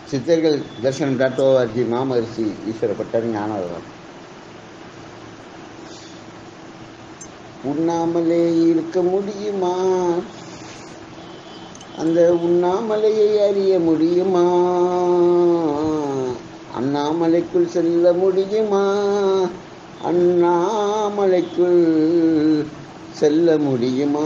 சித்தர்கள் தர்சனம் dot O R G மாமரிசி ஈஸ்வரப்பட்டர் ஞானவரம் உண்ணாமலே இருக்க முடியுமா அந்த உண்ணாமலையை அறிய முடியுமா அண்ணாமலைக்குள் செல்ல முடியுமா அண்ணாமலைக்குள் செல்ல முடியுமா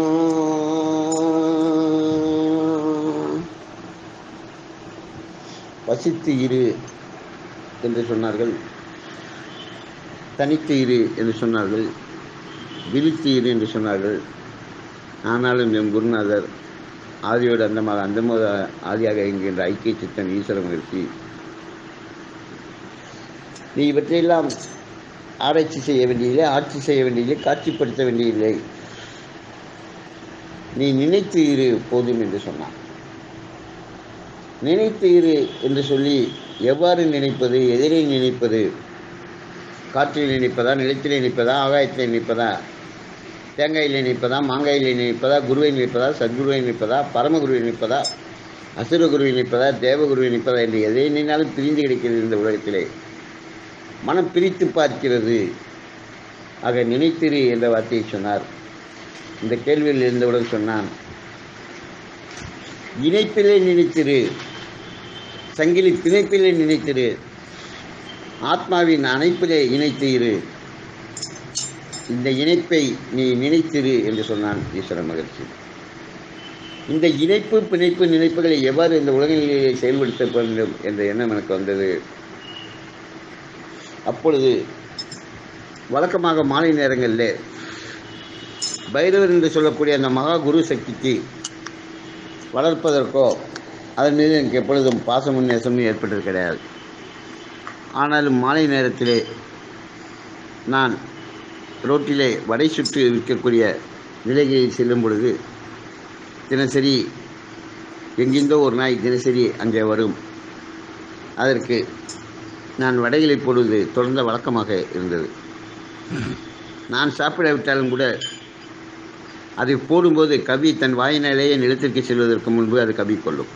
வசித்து இரு என்று சொன்னார்கள் தனித்து இரு என்று சொன்னார்கள் விழித்து இரு என்று சொன்னார்கள் ஆனாலும் என் குருநாதர் ஆதியோடு அந்தமாக அந்தமோத ஆதியாக என்கின்ற ஐக்கிய சித்தன் ஈஸ்வர மகிழ்ச்சி நீ இவற்றையெல்லாம் ஆராய்ச்சி செய்ய வேண்டியதில்லை ஆட்சி செய்ய வேண்டியதில்லை காட்சிப்படுத்த வேண்டியதில்லை நீ நினைத்து இரு போதும் என்று சொன்னான் நினைத்து இரு என்று சொல்லி எவ்வாறு நினைப்பது எதிரே நினைப்பது காற்றில் நினைப்பதா நிலத்தில் நினைப்பதா ஆகாயத்தில் நினைப்பதா தேங்காயில் நினைப்பதா மாங்காயில் நினைப்பதா குருவை நினைப்பதா சத்குருவை நினைப்பதா பரமகுருவை நினைப்பதா அசுரகுருவை நினைப்பதா தேவகுருவை நினைப்பதா என்று எதை நினைனாலும் பிரிந்து கிடைக்கிறது இந்த உலகத்திலே மனம் பிரித்து பார்க்கிறது ஆக நினைத்திரு என்ற வார்த்தையை சொன்னார் இந்த கேள்வியில் இருந்தவுடன் சொன்னான் இணைப்பிலே நினைத்திரு சங்கிலி பிணைப்பிலே நினைத்திரு ஆத்மாவின் அணைப்பிலே இணைத்து இரு இந்த இணைப்பை நீ நினைத்திரு என்று சொன்னான் ஈஸ்வர மகிழ்ச்சி இந்த இணைப்பு பிணைப்பு நினைப்புகளை எவ்வாறு இந்த உலகிலே செயல்படுத்த வேண்டும் என்ற எண்ணம் எனக்கு வந்தது அப்பொழுது வழக்கமாக மாலை நேரங்களில் பைரவர் என்று சொல்லக்கூடிய அந்த மகா குரு சக்திக்கு வளர்ப்பதற்கோ அதன் மீது எனக்கு எப்பொழுதும் பாசமும் நேசமும் ஏற்பட்டது கிடையாது ஆனாலும் மாலை நேரத்திலே நான் ரோட்டிலே வடை சுட்டு விற்கக்கூடிய நிலைகளில் செல்லும் பொழுது தினசரி எங்கிருந்தோ ஒரு நாய் தினசரி அங்கே வரும் அதற்கு நான் வடைகளை போடுவது தொடர்ந்த வழக்கமாக இருந்தது நான் சாப்பிடாவிட்டாலும் கூட அதை போடும்போது கவி தன் வாயினாலேயே நிலத்திற்கு செல்வதற்கு முன்பு அது கவி கொள்ளும்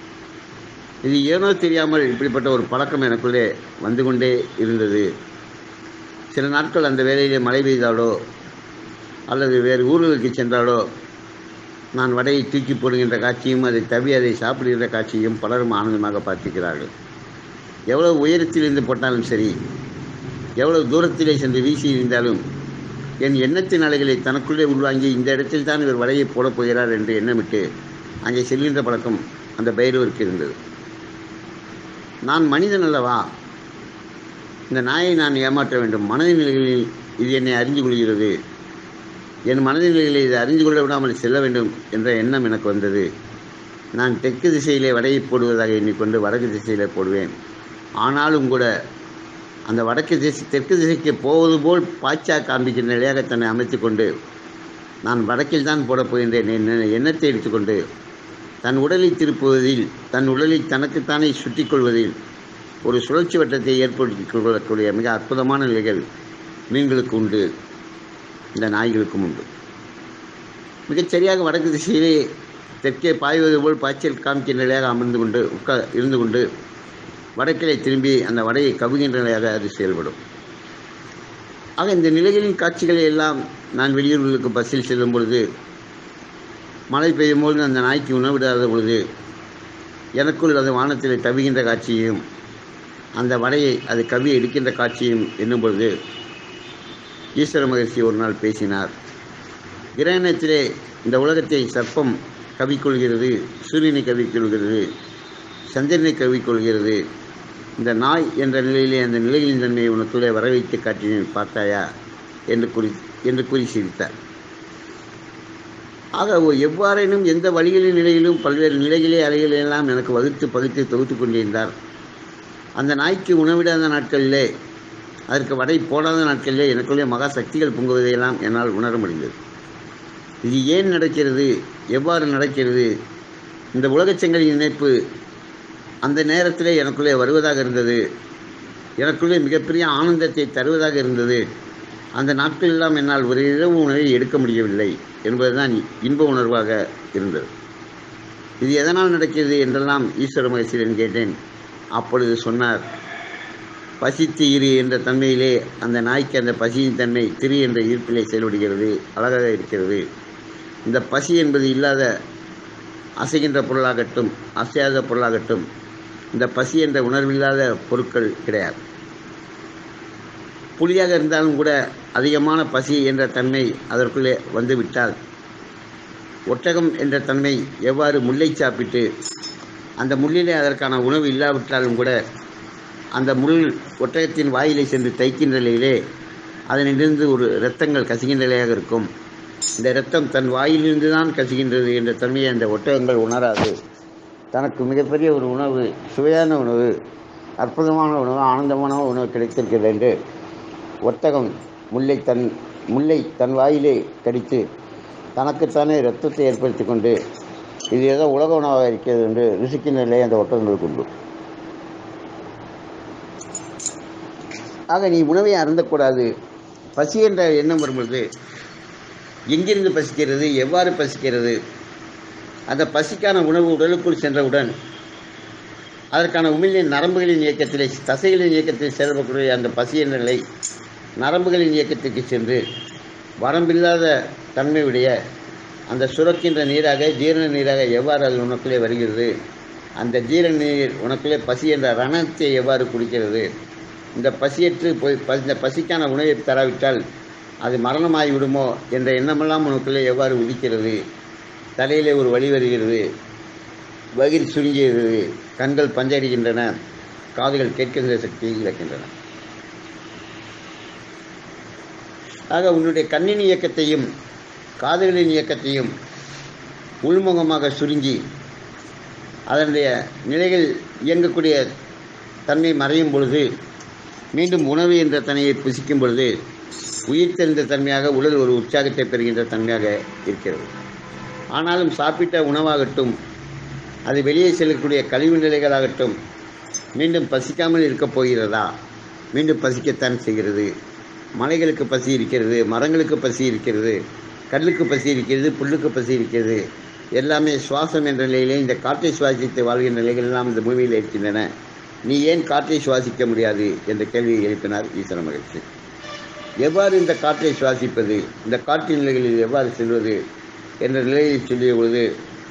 இது ஏனோ தெரியாமல் இப்படிப்பட்ட ஒரு பழக்கம் எனக்குள்ளே வந்து கொண்டே இருந்தது சில நாட்கள் அந்த வேலையிலே மழை பெய்தாலோ அல்லது வேறு ஊர்களுக்கு சென்றாலோ நான் வடையை தூக்கி போடுகின்ற காட்சியும் அதை தவி அதை சாப்பிடுகின்ற காட்சியும் பலரும் ஆனந்தமாக பார்த்திருக்கிறார்கள் எவ்வளவு உயரத்தில் இருந்து போட்டாலும் சரி எவ்வளவு தூரத்திலே சென்று வீசி இருந்தாலும் என் எண்ணத்தின் அலைகளை தனக்குள்ளே உள்வாங்கி இந்த இடத்தில் தான் இவர் வடையை போடப் போகிறார் என்று எண்ணமிட்டு அங்கே செல்கின்ற பழக்கம் அந்த பைரவருக்கு இருந்தது நான் மனிதன் அல்லவா இந்த நாயை நான் ஏமாற்ற வேண்டும் மனதின் நிலைகளில் இது என்னை அறிந்து கொள்கிறது என் மனதின் நிலைகளை இதை அறிந்து கொள்ள விடாமல் செல்ல வேண்டும் என்ற எண்ணம் எனக்கு வந்தது நான் தெற்கு திசையிலே வடையை போடுவதாக எண்ணிக்கொண்டு வடக்கு திசையிலே போடுவேன் ஆனாலும் கூட அந்த வடக்கு திசை தெற்கு திசைக்கு போவது போல் பாய்ச்சா காண்பிக்கின்ற நிலையாக தன்னை அமைத்து கொண்டு நான் வடக்கில் தான் போடப் போகின்றேன் என்ற எண்ணத்தை எடுத்துக்கொண்டு தன் உடலை திருப்புவதில் தன் உடலை தனக்குத்தானே சுற்றி கொள்வதில் ஒரு சுழற்சி வட்டத்தை ஏற்படுத்திக் கொள்ளக்கூடிய மிக அற்புதமான நிலைகள் மீன்களுக்கு உண்டு இந்த நாய்களுக்கும் உண்டு மிகச் சரியாக வடக்கு திசையிலே தெற்கே பாய்வது போல் பாய்ச்சல் காமிக்கின்ற நிலையாக அமர்ந்து கொண்டு உட்கா இருந்து கொண்டு வடக்கிலே திரும்பி அந்த வடையை கவுகின்ற நிலையாக அது செயல்படும் ஆக இந்த நிலைகளின் காட்சிகளை எல்லாம் நான் வெளியூர்களுக்கு பஸ்ஸில் செல்லும் பொழுது மழை பெய்யும் பொழுது அந்த நாய்க்கு உணவிடாத பொழுது எனக்குள் அது வானத்தில் தவிகின்ற காட்சியையும் அந்த வடையை அது கவி எடுக்கின்ற காட்சியும் என்னும் பொழுது ஈஸ்வர மகர்ஷி ஒரு நாள் பேசினார் கிரகணத்திலே இந்த உலகத்தை சர்ப்பம் கவிக்கொள்கிறது சூரியனை கவிக்கொள்கிறது சந்திரனை கவிக்கொள்கிறது இந்த நாய் என்ற நிலையிலே அந்த நிலைகளின் தன்மையை உனக்குள்ளே வரவைத்து காட்டினேன் பார்த்தாயா என்று கூறி என்று கூறி சிரித்தார் ஆக எவ்வாறேனும் எந்த வழிகளின் நிலையிலும் பல்வேறு நிலைகளே அலைகளெல்லாம் எனக்கு வகுத்து பகுத்து தொகுத்து கொண்டிருந்தார் அந்த நாய்க்கு உணவிடாத நாட்களிலே அதற்கு வடை போடாத நாட்களிலே எனக்குள்ளே மகா சக்திகள் பொங்குவதையெல்லாம் என்னால் உணர முடிந்தது இது ஏன் நடக்கிறது எவ்வாறு நடக்கிறது இந்த உலகச்சங்களின் இணைப்பு அந்த நேரத்திலே எனக்குள்ளே வருவதாக இருந்தது எனக்குள்ளே மிகப்பெரிய ஆனந்தத்தை தருவதாக இருந்தது அந்த நாட்களெல்லாம் என்னால் ஒரு இரவு உணவை எடுக்க முடியவில்லை என்பதுதான் இன்ப உணர்வாக இருந்தது இது எதனால் நடக்கிறது என்றெல்லாம் ஈஸ்வர மகேஸ்வரன் கேட்டேன் அப்பொழுது சொன்னார் பசித்து இரு என்ற தன்மையிலே அந்த நாய்க்கு அந்த பசியின் தன்மை திரு என்ற ஈர்ப்பிலே செயல்படுகிறது அழகாக இருக்கிறது இந்த பசி என்பது இல்லாத அசைகின்ற பொருளாகட்டும் அசையாத பொருளாகட்டும் இந்த பசி என்ற உணர்வில்லாத பொருட்கள் கிடையாது புலியாக இருந்தாலும் கூட அதிகமான பசி என்ற தன்மை அதற்குள்ளே வந்துவிட்டால் ஒட்டகம் என்ற தன்மை எவ்வாறு முல்லை சாப்பிட்டு அந்த முள்ளிலே அதற்கான உணவு இல்லாவிட்டாலும் கூட அந்த முள் ஒட்டகத்தின் வாயிலை சென்று தைக்கின்ற நிலையிலே அதனிலிருந்து ஒரு இரத்தங்கள் கசிகின்ற நிலையாக இருக்கும் இந்த இரத்தம் தன் வாயிலிருந்து தான் கசிகின்றது என்ற தன்மையை அந்த ஒட்டகங்கள் உணராது தனக்கு மிகப்பெரிய ஒரு உணவு சுவையான உணவு அற்புதமான உணவு ஆனந்தமான உணவு கிடைத்திருக்கிறது என்று ஒட்டகம் முல்லை தன் முல்லை தன் வாயிலே கடித்து தனக்குத்தானே இரத்தத்தை ஏற்படுத்தி கொண்டு இது ஏதோ உலக உணவாக இருக்கிறது என்று ருசிக்கின்ற நிலையை அந்த ஒட்டகங்களுக்கு உண்டு ஆக நீ உணவை அருந்தக்கூடாது பசி என்ற எண்ணம் வரும்பொழுது எங்கிருந்து பசிக்கிறது எவ்வாறு பசிக்கிறது அந்த பசிக்கான உணவு உடலுக்குள் சென்றவுடன் அதற்கான உமிழ்நீர் நரம்புகளின் இயக்கத்திலே தசைகளின் இயக்கத்தில் செயல்படக்கூடிய அந்த பசி என்ற நிலை நரம்புகளின் இயக்கத்திற்கு சென்று வரம்பில்லாத தன்மையுடைய அந்த சுரக்கின்ற நீராக ஜீரண நீராக எவ்வாறு அது உனக்குள்ளே வருகிறது அந்த ஜீரண நீர் உனக்குள்ளே பசி என்ற ரணத்தை எவ்வாறு குடிக்கிறது இந்த பசியற்று போய் ப இந்த பசிக்கான உணவை தராவிட்டால் அது மரணமாகி விடுமோ என்ற எண்ணமெல்லாம் உனக்குள்ளே எவ்வாறு உதிக்கிறது தலையிலே ஒரு வழி வருகிறது வகிர் சுருங்குகிறது கண்கள் பஞ்சடிக்கின்றன காதுகள் கேட்கின்ற சக்தியை இழக்கின்றன ஆக உன்னுடைய கண்ணின் இயக்கத்தையும் காதுகளின் இயக்கத்தையும் உள்முகமாக சுருங்கி அதனுடைய நிலைகள் இயங்கக்கூடிய தன்மை மறையும் பொழுது மீண்டும் உணவு என்ற தன்மையை புசிக்கும் பொழுது உயிர் தெரிந்த தன்மையாக உடல் ஒரு உற்சாகத்தை பெறுகின்ற தன்மையாக இருக்கிறது ஆனாலும் சாப்பிட்ட உணவாகட்டும் அது வெளியே செல்லக்கூடிய கழிவு நிலைகளாகட்டும் மீண்டும் பசிக்காமல் இருக்கப் போகிறதா மீண்டும் பசிக்கத்தான் செய்கிறது மலைகளுக்கு பசி இருக்கிறது மரங்களுக்கு பசி இருக்கிறது கல்லுக்கு பசி இருக்கிறது புல்லுக்கு பசி இருக்கிறது எல்லாமே சுவாசம் என்ற நிலையிலே இந்த காற்றை சுவாசித்து வாழ்கின்ற நிலைகள் எல்லாம் இந்த பூமியில் இருக்கின்றன நீ ஏன் காற்றை சுவாசிக்க முடியாது என்ற கேள்வியை எழுப்பினார் ஈஸ்வர மகிழ்ச்சி எவ்வாறு இந்த காற்றை சுவாசிப்பது இந்த காற்றின் நிலைகளில் எவ்வாறு செல்வது என்ற நிலையை சொல்லிய பொழுது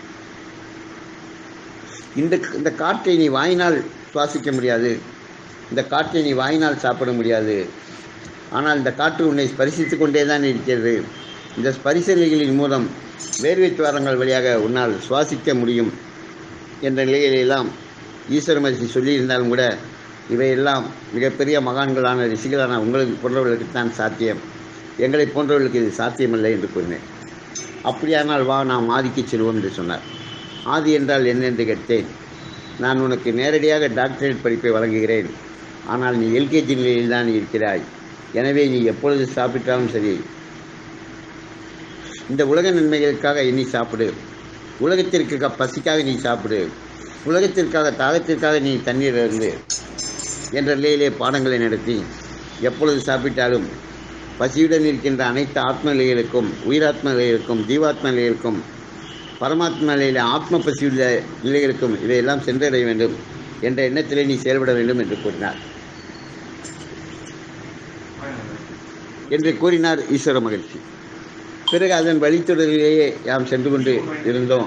இந்த இந்த காற்றை நீ வாயினால் சுவாசிக்க முடியாது இந்த காற்றை நீ வாயினால் சாப்பிட முடியாது ஆனால் இந்த காற்று உன்னை ஸ்பரிசித்து கொண்டே தான் இருக்கிறது இந்த ஸ்பரிசலைகளின் மூலம் வேர்வை துவாரங்கள் வழியாக உன்னால் சுவாசிக்க முடியும் என்ற நிலையிலெல்லாம் ஈஸ்வர மகிழ்ச்சி சொல்லியிருந்தாலும் கூட இவையெல்லாம் மிகப்பெரிய மகான்களான ரிஷிகளான உங்களுக்கு போன்றவர்களுக்கு தான் சாத்தியம் எங்களை போன்றவர்களுக்கு இது சாத்தியமில்லை என்று கூறினேன் அப்படியானால் வா நாம் ஆதிக்கு செல்வோம் என்று சொன்னார் ஆதி என்றால் என்ன என்று கேட்டேன் நான் உனக்கு நேரடியாக டாக்டரேட் படிப்பை வழங்குகிறேன் ஆனால் நீ எல்கேஜி நிலையில் தான் இருக்கிறாய் எனவே நீ எப்பொழுது சாப்பிட்டாலும் சரி இந்த உலக நன்மைகளுக்காக எண்ணி சாப்பிடு உலகத்திற்கு பசிக்காக நீ சாப்பிடு உலகத்திற்காக தாகத்திற்காக நீ தண்ணீர் இருந்து என்ற நிலையிலே பாடங்களை நடத்தி எப்பொழுது சாப்பிட்டாலும் பசியுடன் இருக்கின்ற அனைத்து ஆத்ம நிலைகளுக்கும் உயிராத்ம நிலைகளுக்கும் ஜீவாத்ம நிலைகளுக்கும் பரமாத்ம நிலையில் ஆத்ம பசியுள்ள நிலைகளுக்கும் இதையெல்லாம் சென்றடைய வேண்டும் என்ற எண்ணத்திலே நீ செயல்பட வேண்டும் என்று கூறினார் என்று கூறினார் ஈஸ்வர மகிழ்ச்சி பிறகு அதன் வழித்தொடரிலேயே யாம் சென்று கொண்டு இருந்தோம்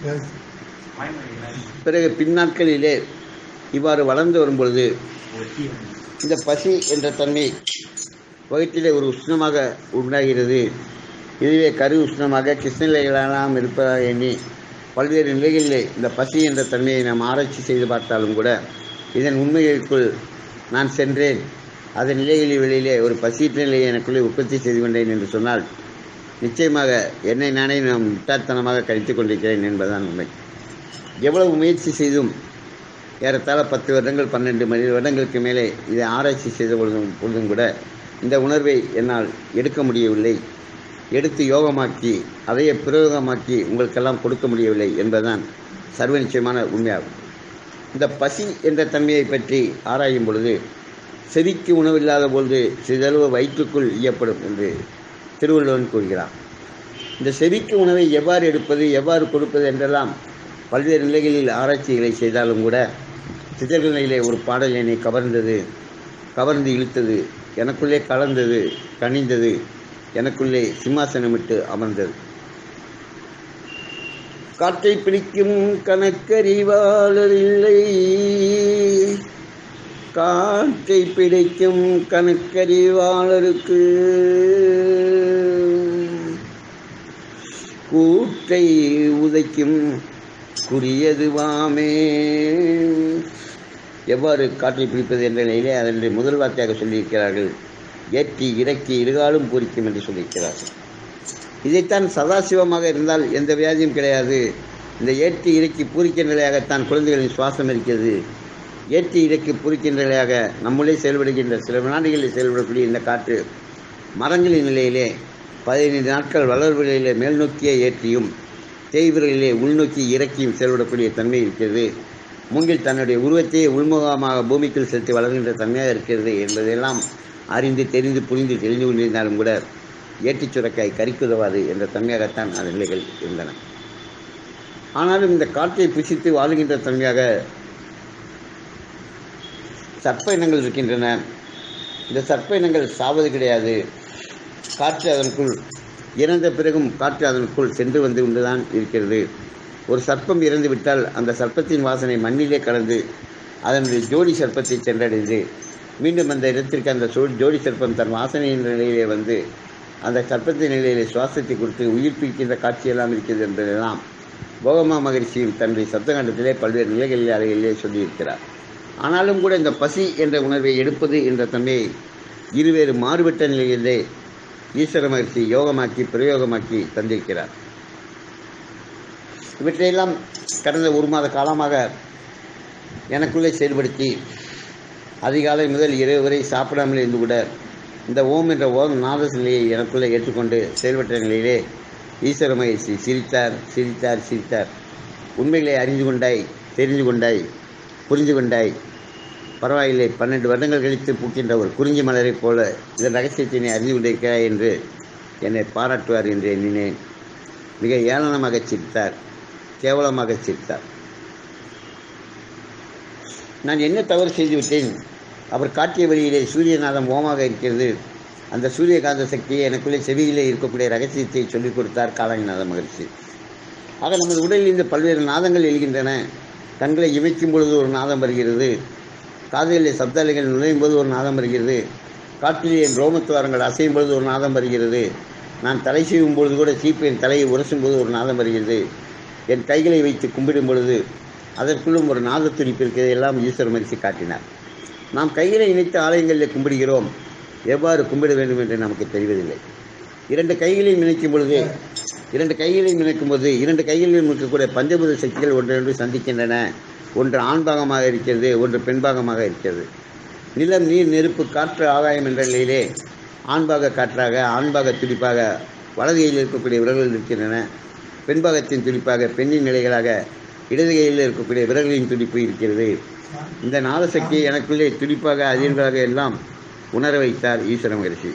பிறகு பின்னாட்களிலே இவ்வாறு வளர்ந்து வரும்பொழுது இந்த பசி என்ற தன்மை வயிற்றிலே ஒரு உஷ்ணமாக உண்டாகிறது இதுவே கரு உஷ்ணமாக கிருஷ்ணநிலைகளெல்லாம் இருப்பதாக எண்ணி பல்வேறு நிலைகளிலே இந்த பசி என்ற தன்மையை நாம் ஆராய்ச்சி செய்து பார்த்தாலும் கூட இதன் உண்மைகளுக்குள் நான் சென்றேன் அதன் நிலைகளில் வெளியிலே ஒரு பசியற்ற நிலையை எனக்குள்ளே உற்பத்தி செய்து கொண்டேன் என்று சொன்னால் நிச்சயமாக என்னை நானே நான் முட்டாள்தனமாக கழித்துக் கொண்டிருக்கிறேன் என்பதுதான் உண்மை எவ்வளவு முயற்சி செய்தும் ஏறத்தாழ பத்து வருடங்கள் பன்னெண்டு மணி வருடங்களுக்கு மேலே இதை ஆராய்ச்சி செய்த பொழுதும் பொழுதும் கூட இந்த உணர்வை என்னால் எடுக்க முடியவில்லை எடுத்து யோகமாக்கி அதையே பிரயோகமாக்கி உங்களுக்கெல்லாம் கொடுக்க முடியவில்லை என்பதுதான் சர்வ நிச்சயமான உண்மையாகும் இந்த பசி என்ற தன்மையை பற்றி ஆராயும் பொழுது செவிக்கு உணவில்லாத பொழுது சிறிதளவு வயிற்றுக்குள் ஈயப்படும் என்று திருவள்ளுவன் கூறுகிறார் இந்த செவிக்கு உணவை எவ்வாறு எடுப்பது எவ்வாறு கொடுப்பது என்றெல்லாம் பல்வேறு நிலைகளில் ஆராய்ச்சிகளை செய்தாலும் கூட சிதறல் நிலையிலே ஒரு பாடல் என்னை கவர்ந்தது கவர்ந்து இழுத்தது எனக்குள்ளே கலந்தது கனிந்தது எனக்குள்ளே சிம்மாசனமிட்டு அமர்ந்தது காற்றை பிடிக்கும் கணக்கறிவாளர் இல்லை காற்றை பிடிக்கும் கணக்கறிவாளருக்கு கூற்றை உதைக்கும் குறியதுவாமே எவ்வாறு காற்றை பிடிப்பது என்ற நிலையிலே அதனுடைய முதல் வார்த்தையாக சொல்லியிருக்கிறார்கள் ஏற்றி இறக்கி இருகாலும் பூரிக்கும் என்று சொல்லியிருக்கிறார்கள் இதைத்தான் சதாசிவமாக இருந்தால் எந்த வியாதியும் கிடையாது இந்த ஏற்றி இறக்கி பூரிக்கின்ற நிலையாகத்தான் குழந்தைகளின் சுவாசம் இருக்கிறது ஏற்றி இறக்கி பூரிக்கின்ற நிலையாக நம்முள்ளே செயல்படுகின்ற சில வினாடிகளில் செயல்படக்கூடிய இந்த காற்று மரங்களின் நிலையிலே பதினைந்து நாட்கள் வளர்விலையிலே மேல் நோக்கியே ஏற்றியும் தேய்விரலிலே உள்நோக்கி இறக்கியும் செயல்படக்கூடிய தன்மை இருக்கிறது மூங்கில் தன்னுடைய உருவத்தையே உள்முகமாக பூமிக்குள் செலுத்தி வளர்கின்ற தன்மையாக இருக்கிறது என்பதையெல்லாம் அறிந்து தெரிந்து புரிந்து தெரிந்து கொண்டிருந்தாலும் கூட ஏட்டிச் சுரக்காய் கறிக்குதவாது என்ற தன்மையாகத்தான் அந்த நிலைகள் இருந்தன ஆனாலும் இந்த காற்றை புசித்து வாழுகின்ற தன்மையாக சர்ப்ப இனங்கள் இருக்கின்றன இந்த சர்ப்ப இனங்கள் சாவது கிடையாது காற்று அதனுக்குள் இறந்த பிறகும் காற்று அதனுக்குள் சென்று வந்து கொண்டுதான் இருக்கிறது ஒரு சர்ப்பம் இறந்து விட்டால் அந்த சர்ப்பத்தின் வாசனை மண்ணிலே கலந்து அதனுடைய ஜோடி சர்ப்பத்தை சென்றடைந்து மீண்டும் அந்த இடத்திற்கு அந்த சோ ஜோடி சர்ப்பம் தன் வாசனையின் நிலையிலே வந்து அந்த சர்ப்பத்தின் நிலையிலே சுவாசத்தை கொடுத்து உயிர்ப்பிக்கின்ற காட்சியெல்லாம் இருக்கிறது என்பதெல்லாம் போகமா மகிழ்ச்சியும் தன்னுடைய சப்தகண்டத்திலே பல்வேறு நிலைகளிலே அறைகளிலே சொல்லியிருக்கிறார் ஆனாலும் கூட இந்த பசி என்ற உணர்வை எடுப்பது என்ற தன்மையை இருவேறு மாறுபட்ட நிலையிலே ஈஸ்வர மகிழ்ச்சி யோகமாக்கி பிரயோகமாக்கி தந்திருக்கிறார் இவற்றையெல்லாம் கடந்த ஒரு மாத காலமாக எனக்குள்ளே செயல்படுத்தி அதிகாலை முதல் இரவு வரை சாப்பிடாமல் இருந்து கூட இந்த ஓம் என்ற ஓம் நாத நிலையை எனக்குள்ளே ஏற்றுக்கொண்டு செயல்பட்ட நிலையிலே ஈஸ்வர மகிழ்ச்சி சிரித்தார் சிரித்தார் சிரித்தார் உண்மைகளை அறிந்து கொண்டாய் தெரிந்து கொண்டாய் புரிந்து கொண்டாய் பரவாயில்லை பன்னெண்டு வருடங்கள் கழித்து பூக்கின்ற ஒரு குறிஞ்சி மலரைப் போல இதன் ரகசியத்தை நீ அறிந்து கொண்டிருக்கிறாய் என்று என்னை பாராட்டுவார் என்று எண்ணினேன் மிக ஏளனமாக சிரித்தார் கேவலமாக சிரித்தார் நான் என்ன தவறு செய்துவிட்டேன் அவர் காட்டிய வழியிலே சூரியநாதம் ஓமாக இருக்கிறது அந்த சூரியகாந்த சக்தியை எனக்குள்ளே செவியிலே இருக்கக்கூடிய ரகசியத்தை சொல்லிக் கொடுத்தார் காலங்கிநாத மகிழ்ச்சி ஆக நமது உடலில் இந்த பல்வேறு நாதங்கள் எழுகின்றன கண்களை இமைக்கும் பொழுது ஒரு நாதம் வருகிறது காதுகளிலே சப்தாலைகள் நுழையும் போது ஒரு நாதம் வருகிறது காற்றிலே என் ரோமத்துவாரங்கள் அசையும் பொழுது ஒரு நாதம் வருகிறது நான் தலை செய்யும் பொழுது கூட சீப்பு என் தலையை உரசும் போது ஒரு நாதம் வருகிறது என் கைகளை வைத்து கும்பிடும் பொழுது அதற்குள்ளும் ஒரு நாத துடிப்பு இருக்கிறது எல்லாம் ஈஸ்வர மரிசி காட்டினார் நாம் கைகளை இணைத்து ஆலயங்களில் கும்பிடுகிறோம் எவ்வாறு கும்பிட வேண்டும் என்று நமக்கு தெரிவதில்லை இரண்டு கைகளையும் இணைக்கும் பொழுது இரண்டு கைகளையும் இணைக்கும் போது இரண்டு கைகளிலும் இருக்கக்கூடிய பஞ்சபூத சக்திகள் ஒன்றொன்று சந்திக்கின்றன ஒன்று ஆண்பாகமாக இருக்கிறது ஒன்று பெண்பாகமாக இருக்கிறது நிலம் நீர் நெருப்பு காற்று ஆகாயம் என்ற நிலையிலே ஆண்பாக காற்றாக ஆண்பாக துடிப்பாக வலது கையில் இருக்கக்கூடிய விரல்கள் இருக்கின்றன பெண்பாகத்தின் துடிப்பாக பெண்ணின் நிலைகளாக இடது கையில் இருக்கக்கூடிய விரல்களின் துடிப்பு இருக்கிறது இந்த நாதசக்தியை எனக்குள்ளே துடிப்பாக அதிர்வாக எல்லாம் உணர வைத்தார் ஈஸ்வர மகரிஷி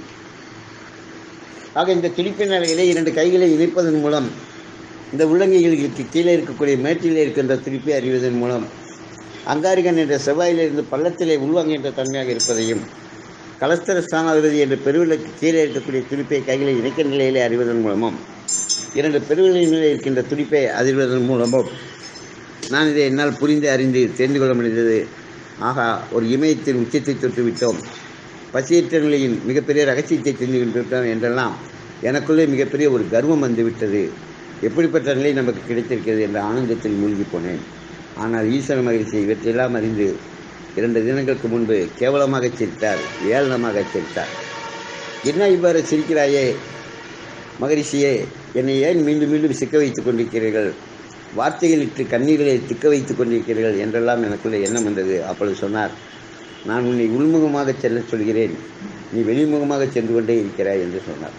ஆக இந்த துடிப்பின் நிலையிலே இரண்டு கைகளை இணைப்பதன் மூலம் இந்த உள்ளங்கைகளுக்கு கீழே இருக்கக்கூடிய மேட்டிலே இருக்கின்ற துடிப்பை அறிவதன் மூலம் அங்காரிகன் என்ற செவ்வாயிலிருந்து பள்ளத்திலே உள்வாங்குகின்ற தன்மையாக இருப்பதையும் கலஸ்தர ஸ்தானாதிபதி என்ற பெருவிலுக்கு கீழே இருக்கக்கூடிய துடிப்பை கைகளை இணைக்க நிலையிலே அறிவதன் மூலமும் இரண்டு பெருவிலின் மேலே இருக்கின்ற துடிப்பை அறிவதன் மூலமும் நான் இதை என்னால் புரிந்து அறிந்து தெரிந்து கொள்ள முடிந்தது ஆகா ஒரு இமயத்தின் உச்சத்தை தொட்டு விட்டோம் பசியற்ற நிலையின் மிகப்பெரிய ரகசியத்தை தெரிந்து கொண்டிருக்கிறோம் என்றெல்லாம் எனக்குள்ளே மிகப்பெரிய ஒரு கர்வம் வந்து விட்டது எப்படிப்பட்ட நிலை நமக்கு கிடைத்திருக்கிறது என்ற ஆனந்தத்தில் மூழ்கி போனேன் ஆனால் ஈஸ்வர மகிழ்ச்சி இவற்றையெல்லாம் அறிந்து இரண்டு தினங்களுக்கு முன்பு கேவலமாக சிரித்தார் ஏளனமாக சிரித்தார் என்ன இவ்வாறு சிரிக்கிறாயே மகரிஷியே என்னை ஏன் மீண்டும் மீண்டும் சிக்க வைத்துக் கொண்டிருக்கிறீர்கள் வார்த்தைகளிட்டு கண்ணீர்களை திக்க வைத்துக் கொண்டிருக்கிறீர்கள் என்றெல்லாம் எனக்குள்ளே எண்ணம் வந்தது அப்பொழுது சொன்னார் நான் உன்னை உள்முகமாக செல்ல சொல்கிறேன் நீ வெளிமுகமாக சென்று கொண்டே இருக்கிறாய் என்று சொன்னார்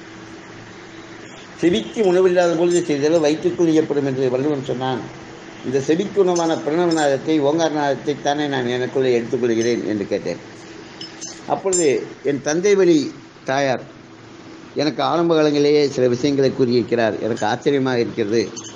செவிக்கு உணவில்லாத பொழுது செய்தால் வயிற்றுக்குள் ஏற்படும் என்று வள்ளுவன் சொன்னான் இந்த செவிக்கு உணவான பிரணவநாதத்தை ஓங்காரநாதத்தை தானே நான் எனக்குள்ளே எடுத்துக்கொள்கிறேன் என்று கேட்டேன் அப்பொழுது என் தந்தை வழி தாயார் எனக்கு ஆரம்ப காலங்களிலேயே சில விஷயங்களை கூறியிருக்கிறார் எனக்கு ஆச்சரியமாக இருக்கிறது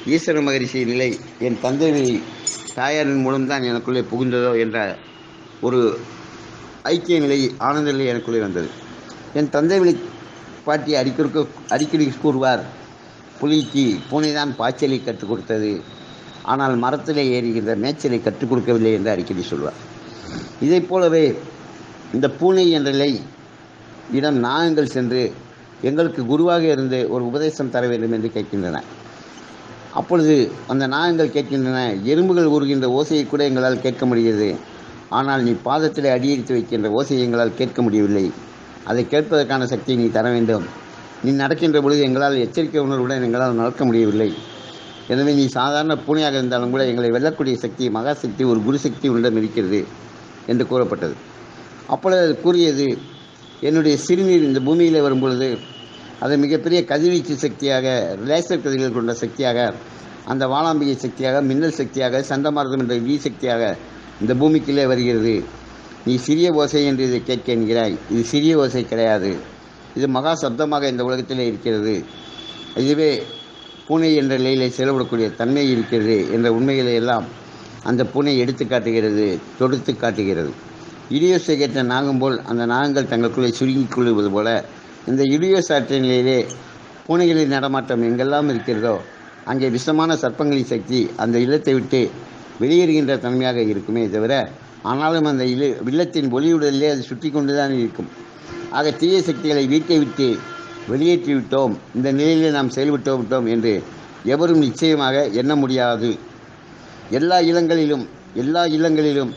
ஈஸ்வர மகரிஷி நிலை என் தந்தை தாயாரின் மூலம்தான் எனக்குள்ளே புகுந்ததோ என்ற ஒரு ஐக்கிய நிலை ஆனந்த நிலை எனக்குள்ளே வந்தது என் தந்தை வழி பாட்டி அடிக்கடி அடிக்கடி கூறுவார் புலிக்கு பூனைதான் பாய்ச்சலை கற்றுக் கொடுத்தது ஆனால் மரத்திலே ஏறுகின்ற மேய்ச்சலை கற்றுக் கொடுக்கவில்லை என்று அடிக்கடி சொல்வார் இதைப் போலவே இந்த பூனை என்ற நிலை இடம் நாகங்கள் சென்று எங்களுக்கு குருவாக இருந்து ஒரு உபதேசம் தர வேண்டும் என்று கேட்கின்றன அப்பொழுது அந்த நாகங்கள் கேட்கின்றன எறும்புகள் ஊறுகின்ற ஓசையை கூட எங்களால் கேட்க முடிகிறது ஆனால் நீ பாதத்திலே அடியெடுத்து வைக்கின்ற ஓசையை எங்களால் கேட்க முடியவில்லை அதை கேட்பதற்கான சக்தியை நீ தர வேண்டும் நீ நடக்கின்ற பொழுது எங்களால் எச்சரிக்கை உணர்வுடன் எங்களால் நடக்க முடியவில்லை எனவே நீ சாதாரண பூனையாக இருந்தாலும் கூட எங்களை வெல்லக்கூடிய சக்தி மகாசக்தி ஒரு குரு சக்தி உன்னிடம் இருக்கிறது என்று கூறப்பட்டது அப்பொழுது அது கூறியது என்னுடைய சிறுநீர் இந்த பூமியில் வரும் பொழுது அது மிகப்பெரிய கதிர்வீச்சு சக்தியாக லேசர் கதிர்கள் கொண்ட சக்தியாக அந்த வாளாம்பிகை சக்தியாக மின்னல் சக்தியாக சண்டமாரதம் என்ற வீ சக்தியாக இந்த பூமிக்குள்ளே வருகிறது நீ சிறிய ஓசை என்று இதை கேட்க என்கிறாய் இது சிறிய ஓசை கிடையாது இது மகா சப்தமாக இந்த உலகத்திலே இருக்கிறது இதுவே பூனை என்ற நிலையிலே செயல்படக்கூடிய தன்மை இருக்கிறது என்ற உண்மைகளை எல்லாம் அந்த பூனை எடுத்து காட்டுகிறது தொடுத்து காட்டுகிறது இடியோசை கேட்ட நாகம் போல் அந்த நாகங்கள் தங்களுக்குள்ளே சுருங்கிக் கொள்வது போல இந்த இடியோஸ் ஆற்ற நிலையிலே பூனைகளின் நடமாட்டம் எங்கெல்லாம் இருக்கிறதோ அங்கே விஷமான சர்ப்பங்களின் சக்தி அந்த இல்லத்தை விட்டு வெளியேறுகின்ற தன்மையாக இருக்குமே தவிர ஆனாலும் அந்த இல இல்லத்தின் ஒளியுடலிலே அது சுற்றி கொண்டு தான் இருக்கும் ஆக தீய சக்திகளை வீட்டை விட்டு வெளியேற்றி விட்டோம் இந்த நிலையிலே நாம் செயல்பட்டு விட்டோம் என்று எவரும் நிச்சயமாக எண்ண முடியாது எல்லா இல்லங்களிலும் எல்லா இல்லங்களிலும்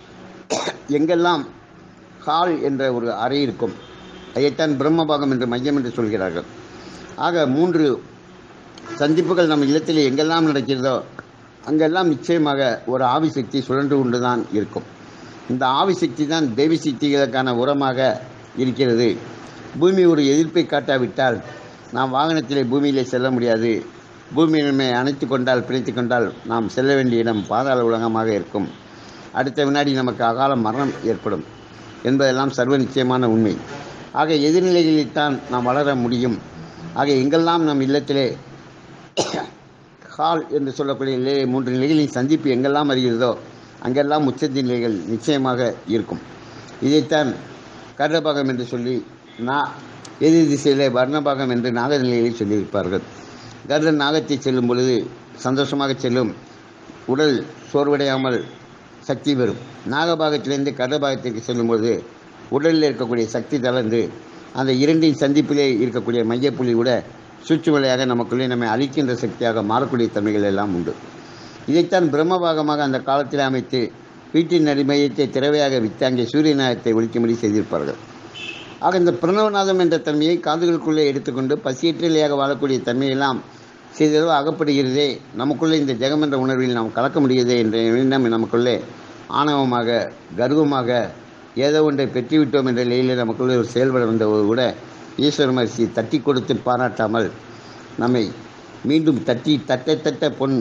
எங்கெல்லாம் ஹால் என்ற ஒரு அறை இருக்கும் அதைத்தான் பிரம்மபாகம் என்று மையம் என்று சொல்கிறார்கள் ஆக மூன்று சந்திப்புகள் நம்ம இல்லத்தில் எங்கெல்லாம் நடக்கிறதோ அங்கெல்லாம் நிச்சயமாக ஒரு ஆவி சக்தி சுழன்று கொண்டு தான் இருக்கும் இந்த ஆவி சக்தி தான் தேவி சக்திகளுக்கான உரமாக இருக்கிறது பூமி ஒரு எதிர்ப்பை காட்டாவிட்டால் நாம் வாகனத்திலே பூமியிலே செல்ல முடியாது பூமி நம்மை அணைத்து கொண்டால் பிணைத்து கொண்டால் நாம் செல்ல வேண்டிய இடம் பாதாள உலகமாக இருக்கும் அடுத்த வினாடி நமக்கு அகால மரணம் ஏற்படும் என்பதெல்லாம் சர்வ நிச்சயமான உண்மை ஆக எதிர்நிலைகளில்தான் நாம் வளர முடியும் ஆக எங்கெல்லாம் நம் இல்லத்திலே ஹால் என்று சொல்லக்கூடிய நிலை மூன்று நிலைகளின் சந்திப்பு எங்கெல்லாம் வருகிறதோ அங்கெல்லாம் உச்சத்தின் நிலைகள் நிச்சயமாக இருக்கும் இதைத்தான் கர்ணபாகம் என்று சொல்லி நா எதிர் திசையிலே வர்ணபாகம் என்று நாக நிலையை சொல்லியிருப்பார்கள் கர்ணன் நாகத்தை செல்லும் பொழுது சந்தோஷமாக செல்லும் உடல் சோர்வடையாமல் சக்தி பெறும் நாகபாகத்திலிருந்து கர்ணபாகத்திற்கு செல்லும்பொழுது உடலில் இருக்கக்கூடிய சக்தி தளர்ந்து அந்த இரண்டின் சந்திப்பிலே இருக்கக்கூடிய மையப்புள்ளி கூட சுற்றுவலையாக நமக்குள்ளே நம்மை அழிக்கின்ற சக்தியாக மாறக்கூடிய தன்மைகள் எல்லாம் உண்டு இதைத்தான் பிரம்மபாகமாக அந்த காலத்தில் அமைத்து வீட்டின் நடிமையத்தை திறவையாக விட்டு அங்கே சூரியநாயகத்தை ஒழிக்கும்படி செய்திருப்பார்கள் ஆக இந்த பிரணவநாதம் என்ற தன்மையை காதுகளுக்குள்ளே எடுத்துக்கொண்டு பசியற்ற நிலையாக வாழக்கூடிய தன்மையெல்லாம் சிறிதளவு அகப்படுகிறதே நமக்குள்ளே இந்த ஜெகம் என்ற உணர்வில் நாம் கலக்க முடியுதே என்ற எண்ணம் நமக்குள்ளே ஆணவமாக கர்வமாக ஏதோ ஒன்றை பெற்றுவிட்டோம் என்ற நிலையில் நமக்குள்ளே ஒரு செயல்பட வந்தபோது கூட ஈஸ்வர மகர்ஷி தட்டி கொடுத்து பாராட்டாமல் நம்மை மீண்டும் தட்டி தட்ட தட்ட பொன்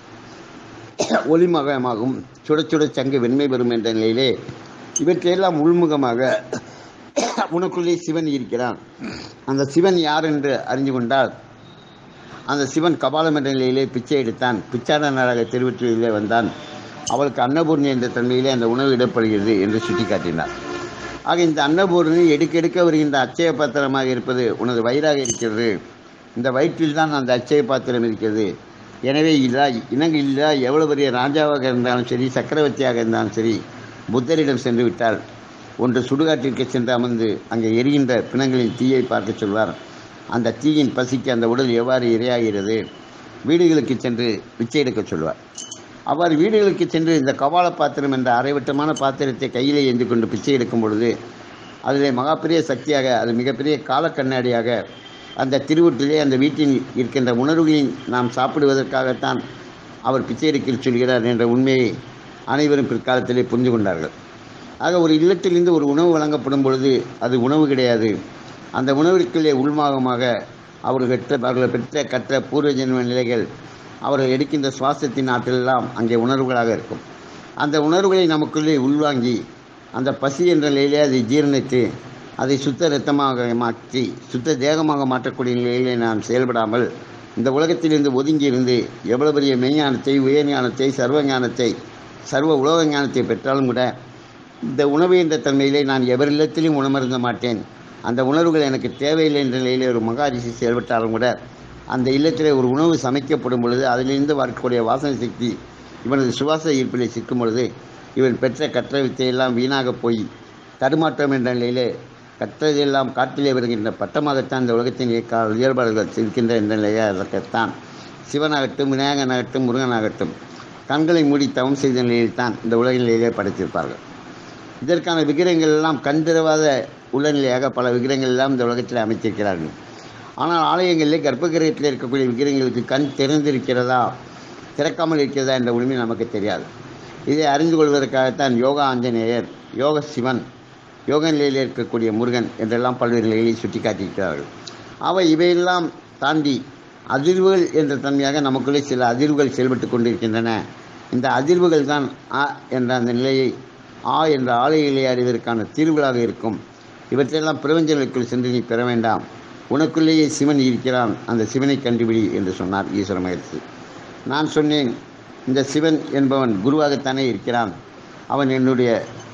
ஒளிமகமாகும் சுட சுட சங்கு வெண்மை பெறும் என்ற நிலையிலே இவற்றையெல்லாம் உள்முகமாக உனக்குள்ளே சிவன் இருக்கிறான் அந்த சிவன் யார் என்று அறிந்து கொண்டால் அந்த சிவன் கபாலம் என்ற நிலையிலே பிச்சை எடுத்தான் பிச்சாடனராக திருவற்றிலே வந்தான் அவளுக்கு அன்னபூர்ணி என்ற தன்மையிலே அந்த உணவு இடப்படுகிறது என்று சுட்டிக்காட்டினார் ஆக இந்த அன்னபூர்ணி எடுக்க எடுக்க வருகின்ற அச்சய பாத்திரமாக இருப்பது உனது வயிறாக இருக்கிறது இந்த வயிற்றில் தான் அந்த அச்சய பாத்திரம் இருக்கிறது எனவே இல்லா இனங்கு இல்லா எவ்வளவு பெரிய ராஜாவாக இருந்தாலும் சரி சக்கரவர்த்தியாக இருந்தாலும் சரி புத்தரிடம் சென்று விட்டால் ஒன்று சுடுகாட்டிற்கு சென்று அமர்ந்து அங்கே எரிகின்ற பிணங்களின் தீயை பார்க்க சொல்வார் அந்த தீயின் பசிக்கு அந்த உடல் எவ்வாறு இரையாகிறது வீடுகளுக்கு சென்று பிச்சை எடுக்க சொல்வார் அவ்வாறு வீடுகளுக்கு சென்று இந்த கபால பாத்திரம் என்ற அரைவட்டமான பாத்திரத்தை கையிலே ஏந்தி கொண்டு பிச்சை எடுக்கும் பொழுது அதிலே மகாபெரிய சக்தியாக அது மிகப்பெரிய கால கண்ணாடியாக அந்த திருவூற்றிலே அந்த வீட்டில் இருக்கின்ற உணர்வுகளின் நாம் சாப்பிடுவதற்காகத்தான் அவர் பிச்சை எடுக்க சொல்கிறார் என்ற உண்மையை அனைவரும் பிற்காலத்திலே புரிந்து கொண்டார்கள் ஆக ஒரு இல்லத்திலிருந்து ஒரு உணவு வழங்கப்படும் பொழுது அது உணவு கிடையாது அந்த உணவிற்குள்ளே உள்மாகமாக அவர்கள் பெற்ற அவர்கள் பெற்ற கற்ற பூர்வ ஜென்ம நிலைகள் அவர்கள் எடுக்கின்ற சுவாசத்தின் ஆற்றலெல்லாம் அங்கே உணர்வுகளாக இருக்கும் அந்த உணர்வுகளை நமக்குள்ளே உள்வாங்கி அந்த பசி என்ற நிலையிலே அதை ஜீரணித்து அதை சுத்த இரத்தமாக மாற்றி சுத்த தேகமாக மாற்றக்கூடிய நிலையிலே நாம் செயல்படாமல் இந்த உலகத்திலிருந்து ஒதுங்கி இருந்து எவ்வளவு பெரிய மெய்ஞானத்தை உயர்ஞானத்தை சர்வ ஞானத்தை சர்வ உலக ஞானத்தை பெற்றாலும் கூட இந்த உணவு என்ற தன்மையிலே நான் எவரிடத்திலும் உணமருந்த மாட்டேன் அந்த உணர்வுகள் எனக்கு தேவையில்லை என்ற நிலையிலே ஒரு மகாரிஷி செயல்பட்டாலும் கூட அந்த இல்லத்திலே ஒரு உணவு சமைக்கப்படும் பொழுது அதிலிருந்து வரக்கூடிய வாசனை சக்தி இவனது சுவாச ஈர்ப்பிலே சிக்கும் பொழுது இவன் பெற்ற கற்ற வித்தையெல்லாம் வீணாக போய் தடுமாற்றம் என்ற நிலையிலே கற்றதெல்லாம் காட்டிலே வருகின்ற பட்டமாகத்தான் இந்த உலகத்தின் இயக்க இயல்பாளர்கள் இருக்கின்ற என்ற நிலையை அதற்குத்தான் சிவனாகட்டும் விநாயகனாகட்டும் முருகனாகட்டும் கண்களை மூடி தவம் செய்த நிலையில்தான் இந்த உலகிலேயே படைத்திருப்பார்கள் இதற்கான விக்கிரகங்கள் எல்லாம் கண் திறவாத உளநிலையாக பல விக்கிரகங்கள் எல்லாம் இந்த உலகத்தில் அமைத்திருக்கிறார்கள் ஆனால் ஆலயங்களிலே கர்ப்பகிரகத்தில் இருக்கக்கூடிய விக்கிரகங்களுக்கு கண் திறந்திருக்கிறதா திறக்காமல் இருக்கிறதா என்ற உண்மை நமக்கு தெரியாது இதை அறிந்து கொள்வதற்காகத்தான் யோகா ஆஞ்சநேயர் யோக சிவன் யோக நிலையில் இருக்கக்கூடிய முருகன் என்றெல்லாம் பல்வேறு நிலைகளை சுட்டி காட்டியிருக்கிறார்கள் அவை இவையெல்லாம் தாண்டி அதிர்வுகள் என்ற தன்மையாக நமக்குள்ளே சில அதிர்வுகள் செயல்பட்டு கொண்டிருக்கின்றன இந்த அதிர்வுகள் தான் ஆ என்ற அந்த நிலையை ஆ என்ற ஆலைகளை அறிவதற்கான தீர்வுகளாக இருக்கும் இவற்றையெல்லாம் பிரபஞ்சங்களுக்குள் சென்று நீ பெற வேண்டாம் உனக்குள்ளேயே சிவன் இருக்கிறான் அந்த சிவனை கண்டுபிடி என்று சொன்னார் ஈஸ்வர மகிழ்ச்சி நான் சொன்னேன் இந்த சிவன் என்பவன் குருவாகத்தானே இருக்கிறான் அவன் என்னுடைய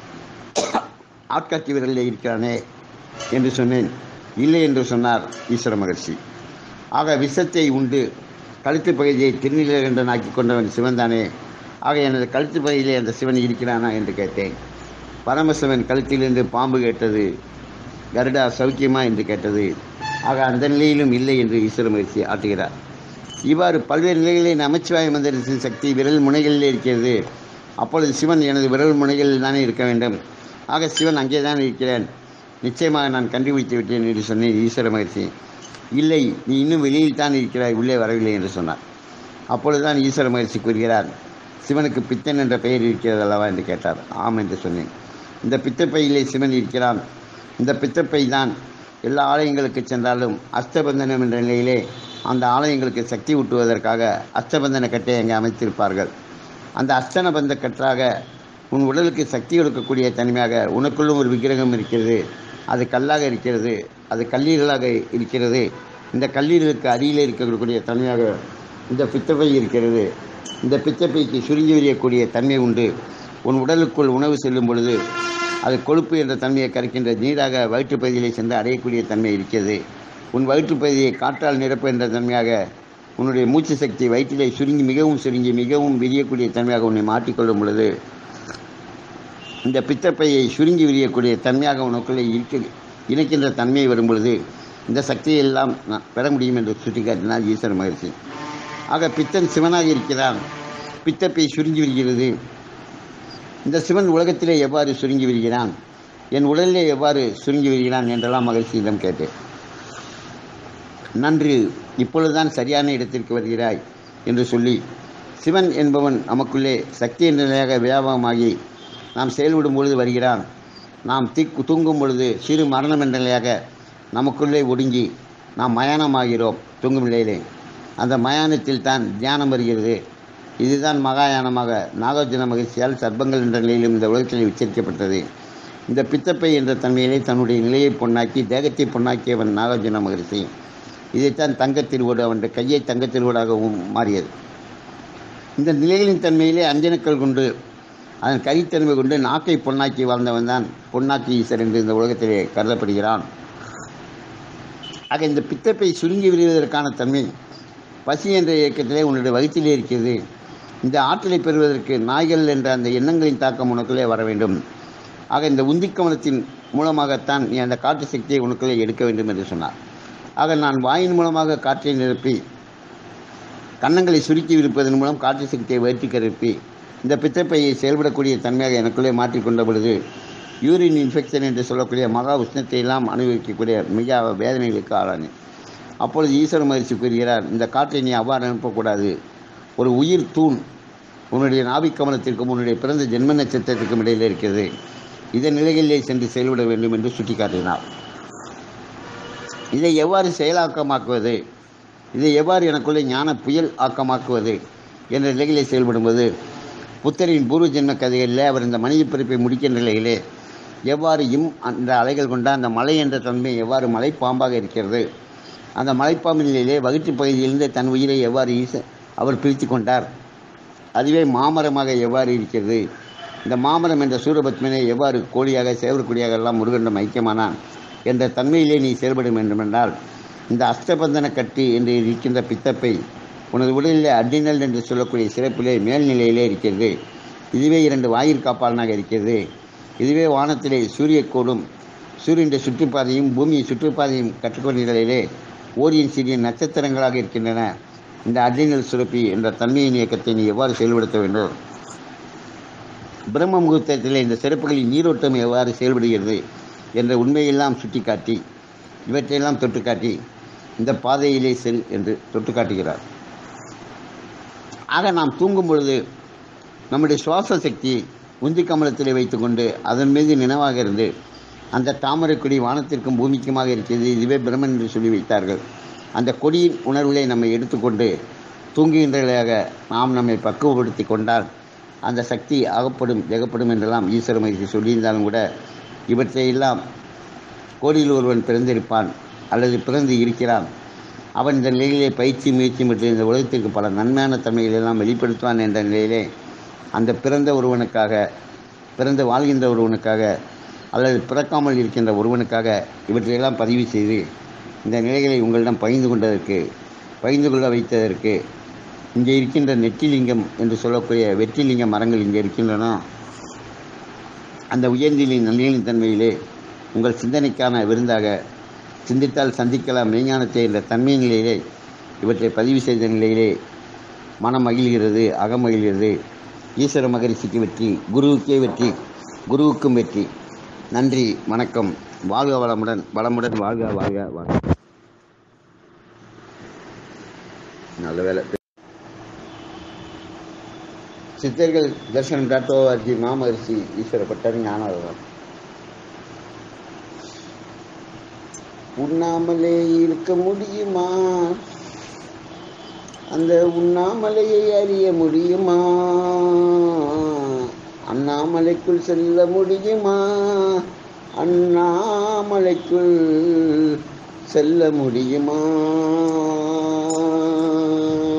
ஆட்காட்சி விரலில் இருக்கிறானே என்று சொன்னேன் இல்லை என்று சொன்னார் ஈஸ்வர மகர்ஷி ஆக விஷத்தை உண்டு கழுத்து பகுதியை திருநிலகண்டன் ஆக்கி கொண்டவன் சிவன்தானே ஆக எனது கழுத்து பகுதியிலே அந்த சிவன் இருக்கிறானா என்று கேட்டேன் பரமசிவன் கழுத்திலிருந்து பாம்பு கேட்டது கருடா சௌக்கியமா என்று கேட்டது ஆக அந்த நிலையிலும் இல்லை என்று ஈஸ்வர மகிழ்ச்சி ஆட்டுகிறார் இவ்வாறு பல்வேறு நிலைகளில் நமச்சிவாய மந்திரத்தின் சக்தி விரல் முனைகளிலே இருக்கிறது அப்பொழுது சிவன் எனது விரல் முனைகளில் தானே இருக்க வேண்டும் ஆக சிவன் அங்கே தான் இருக்கிறேன் நிச்சயமாக நான் கண்டுபிடித்து விட்டேன் என்று சொன்னேன் ஈஸ்வர மகிழ்ச்சி இல்லை நீ இன்னும் வெளியில் தான் இருக்கிறாய் உள்ளே வரவில்லை என்று சொன்னார் அப்பொழுதுதான் ஈஸ்வர மகிழ்ச்சி கூறுகிறார் சிவனுக்கு பித்தன் என்ற பெயர் இருக்கிறது அல்லவா என்று கேட்டார் ஆம் என்று சொன்னேன் இந்த பித்தப்பையிலே சிவன் இருக்கிறான் இந்த பித்தப்பை தான் எல்லா ஆலயங்களுக்கு சென்றாலும் அஷ்டபந்தனம் என்ற நிலையிலே அந்த ஆலயங்களுக்கு சக்தி ஊட்டுவதற்காக அஷ்டபந்தன கட்டை அங்கே அமைத்திருப்பார்கள் அந்த அஷ்டனபந்த கற்றாக உன் உடலுக்கு சக்தி கொடுக்கக்கூடிய தன்மையாக உனக்குள்ளும் ஒரு விக்கிரகம் இருக்கிறது அது கல்லாக இருக்கிறது அது கல்லீரலாக இருக்கிறது இந்த கல்லீரலுக்கு அடியில் இருக்கக்கூடிய தன்மையாக இந்த பித்தப்பை இருக்கிறது இந்த பித்தப்பைக்கு சுருங்கி விரியக்கூடிய தன்மை உண்டு உன் உடலுக்குள் உணவு செல்லும் பொழுது அது கொழுப்பு என்ற தன்மையை கரைக்கின்ற நீராக வயிற்றுப் பகுதியிலே சென்று அடையக்கூடிய தன்மை இருக்கிறது உன் வயிற்றுப் பகுதியை காற்றால் நிரப்பு என்ற தன்மையாக உன்னுடைய மூச்சு சக்தி வயிற்றிலே சுருங்கி மிகவும் சுருங்கி மிகவும் விரியக்கூடிய தன்மையாக உன்னை மாற்றிக்கொள்ளும் பொழுது இந்த பித்தப்பையை சுருங்கி விரியக்கூடிய தன்மையாக உனக்குள்ளே இருக்க இணைக்கின்ற தன்மை வரும் பொழுது இந்த சக்தியை எல்லாம் நான் பெற முடியும் என்று சுட்டிக்காட்டினார் ஈஸ்வர மகிழ்ச்சி ஆக பித்தன் சிவனாக இருக்கிறான் பித்தப்பை சுருங்கி விரிகிறது இந்த சிவன் உலகத்திலே எவ்வாறு சுருங்கி விரிகிறான் என் உடலிலே எவ்வாறு சுருங்கி விரிகிறான் என்றெல்லாம் மகிழ்ச்சியிடம் கேட்டேன் நன்று இப்பொழுதுதான் சரியான இடத்திற்கு வருகிறாய் என்று சொல்லி சிவன் என்பவன் நமக்குள்ளே சக்தி என்ற நிலையாக வியாபகமாகி நாம் செயல்படும் பொழுது வருகிறான் நாம் திக்கு தூங்கும் பொழுது சிறு மரணம் என்ற நிலையாக நமக்குள்ளே ஒடுங்கி நாம் மயானமாகிறோம் தூங்கும் நிலையிலே அந்த மயானத்தில் தான் தியானம் வருகிறது இதுதான் மகாயானமாக நாகார்ஜுன மகிழ்ச்சியால் சர்ப்பங்கள் என்ற நிலையிலும் இந்த உலகத்தில் உச்சரிக்கப்பட்டது இந்த பித்தப்பை என்ற தன்மையிலே தன்னுடைய நிலையை பொன்னாக்கி தேகத்தை பொன்னாக்கியவன் நாகார்ஜுன மகிழ்ச்சி இதைத்தான் தங்கத்திருவோடு அவனுடைய கையை தங்கத்திருவோடாகவும் மாறியது இந்த நிலைகளின் தன்மையிலே அஞ்சனக்கள் கொண்டு அதன் கரித்தன்மை கொண்டு நாக்கை பொன்னாக்கி வாழ்ந்தவன் தான் பொன்னாக்கி ஈசர் என்று இந்த உலகத்திலே கருதப்படுகிறான் ஆக இந்த பித்தப்பை சுருங்கி விடுவதற்கான தன்மை பசி என்ற இயக்கத்திலே உன்னுடைய வயிற்றிலே இருக்கிறது இந்த ஆற்றலை பெறுவதற்கு நாய்கள் என்ற அந்த எண்ணங்களின் தாக்கம் உனக்குள்ளே வர வேண்டும் ஆக இந்த உந்திக்கவனத்தின் மூலமாகத்தான் நீ அந்த காற்று சக்தியை உனக்குள்ளே எடுக்க வேண்டும் என்று சொன்னார் ஆக நான் வாயின் மூலமாக காற்றை நிரப்பி கன்னங்களை சுருக்கி விடுப்பதன் மூலம் காற்று சக்தியை வயிற்று கருப்பி இந்த பித்தப்பையை செயல்படக்கூடிய தன்மையாக எனக்குள்ளே மாற்றிக்கொண்ட பொழுது யூரின் இன்ஃபெக்ஷன் என்று சொல்லக்கூடிய மகா உஷ்ணத்தை எல்லாம் அனுபவிக்கக்கூடிய மிக வேதனைகளுக்கு ஆளானேன் அப்பொழுது ஈஸ்வர மகிழ்ச்சி கூறுகிறார் இந்த காற்றை நீ அவ்வாறு அனுப்பக்கூடாது ஒரு உயிர் தூண் உன்னுடைய நாபிக் கமலத்திற்கும் உன்னுடைய பிறந்த ஜென்ம நட்சத்திரத்திற்கும் இடையில் இருக்கிறது இதன் நிலைகளிலே சென்று செயல்பட வேண்டும் என்று சுட்டிக்காட்டினார் இதை எவ்வாறு செயலாக்கமாக்குவது இதை எவ்வாறு எனக்குள்ளே ஞான புயல் ஆக்கமாக்குவது என்ற நிலையிலே செயல்படும்போது புத்தரின் பூர்வ ஜென்ம கதைகளில் அவர் இந்த மனித பிறப்பை முடிக்கின்ற நிலையிலே எவ்வாறு இம் அந்த அலைகள் கொண்ட அந்த மலை என்ற தன்மை எவ்வாறு மலை பாம்பாக இருக்கிறது அந்த மலைப்பாம்பு நிலையிலே வயிற்றுப் பகுதியிலிருந்து தன் உயிரை எவ்வாறு ஈச அவர் பிரித்து கொண்டார் அதுவே மாமரமாக எவ்வாறு இருக்கிறது இந்த மாமரம் என்ற சூரபத்மனை எவ்வாறு கோழியாக சேவற்கொடியாக எல்லாம் முருகனிடம் ஐக்கியமானான் என்ற தன்மையிலே நீ செயல்பட வேண்டுமென்றால் இந்த அஸ்தபந்தன கட்டு என்று இருக்கின்ற பித்தப்பை உனது உடலிலே அட்ரினல் என்று சொல்லக்கூடிய சிறப்பிலே மேல்நிலையிலே இருக்கிறது இதுவே இரண்டு வாயிற்காப்பாளனாக இருக்கிறது இதுவே வானத்திலே சூரியக்கோடும் சூரியனுடைய சுற்றுப்பாதையும் பூமியின் சுற்றுப்பாதையும் கற்றுக்கொண்ட நிலையிலே ஓரியின் சிறிய நட்சத்திரங்களாக இருக்கின்றன இந்த அட்ரினல் சுரப்பி என்ற தன்மையின் இயக்கத்தை நீ எவ்வாறு செயல்படுத்த வேண்டும் பிரம்ம முகூர்த்தத்தில் இந்த சிறப்புகளின் நீரோட்டம் எவ்வாறு செயல்படுகிறது என்ற உண்மையெல்லாம் சுட்டிக்காட்டி இவற்றையெல்லாம் தொட்டுக்காட்டி இந்த பாதையிலே செல் என்று தொட்டுக்காட்டுகிறார் ஆக நாம் தூங்கும் பொழுது நம்முடைய சுவாச சக்தியை உந்தி கமலத்திலே வைத்துக்கொண்டு அதன் மீது நினைவாக இருந்து அந்த தாமரை கொடி வானத்திற்கும் பூமிக்குமாக இருக்கிறது இதுவே பிரம்மன் என்று சொல்லி வைத்தார்கள் அந்த கொடியின் உணர்வுகளை நம்மை எடுத்துக்கொண்டு தூங்குகின்றதாக நாம் நம்மை பக்குவப்படுத்தி கொண்டால் அந்த சக்தி அகப்படும் ஜெகப்படும் என்றெல்லாம் ஈஸ்வர மகிழ்ச்சி சொல்லியிருந்தாலும் கூட இவற்றையெல்லாம் கோடியில் ஒருவன் பிறந்திருப்பான் அல்லது பிறந்து இருக்கிறான் அவன் இந்த நிலையிலே பயிற்சி முயற்சி மற்றும் இந்த உலகத்திற்கு பல நன்மையான தன்மைகளை எல்லாம் வெளிப்படுத்துவான் என்ற நிலையிலே அந்த பிறந்த ஒருவனுக்காக பிறந்து வாழ்கின்ற ஒருவனுக்காக அல்லது பிறக்காமல் இருக்கின்ற ஒருவனுக்காக இவற்றையெல்லாம் பதிவு செய்து இந்த நிலைகளை உங்களிடம் பகிர்ந்து கொண்டதற்கு பகிர்ந்து கொள்ள வைத்ததற்கு இங்கே இருக்கின்ற நெற்றிலிங்கம் என்று சொல்லக்கூடிய வெற்றிலிங்க மரங்கள் இங்கே இருக்கின்றன அந்த உயர்ந்திலின் நல்லின் தன்மையிலே உங்கள் சிந்தனைக்கான விருந்தாக சிந்தித்தால் சந்திக்கலாம் மெய்ஞானத்தை என்ற தன்மை நிலையிலே இவற்றை பதிவு செய்த நிலையிலே மனம் மகிழ்கிறது அகமகிழ்கிறது ஈஸ்வர மகரிஷிக்கு வெற்றி குருவுக்கே வெற்றி குருவுக்கும் வெற்றி நன்றி வணக்கம் வாழ்க வளமுடன் வளமுடன் வாழ்க வாழ்க வாழ்க நல்ல வேலை சித்தர்கள் தர்சனம் டாட் ஓஆர்ஜி மாமகரிஷி ஈஸ்வர பட்டர் ஞானவரம் உண்ணாமலே இருக்க முடியுமா அந்த உண்ணாமலையை அறிய முடியுமா அண்ணாமலைக்குள் செல்ல முடியுமா அண்ணாமலைக்குள் செல்ல முடியுமா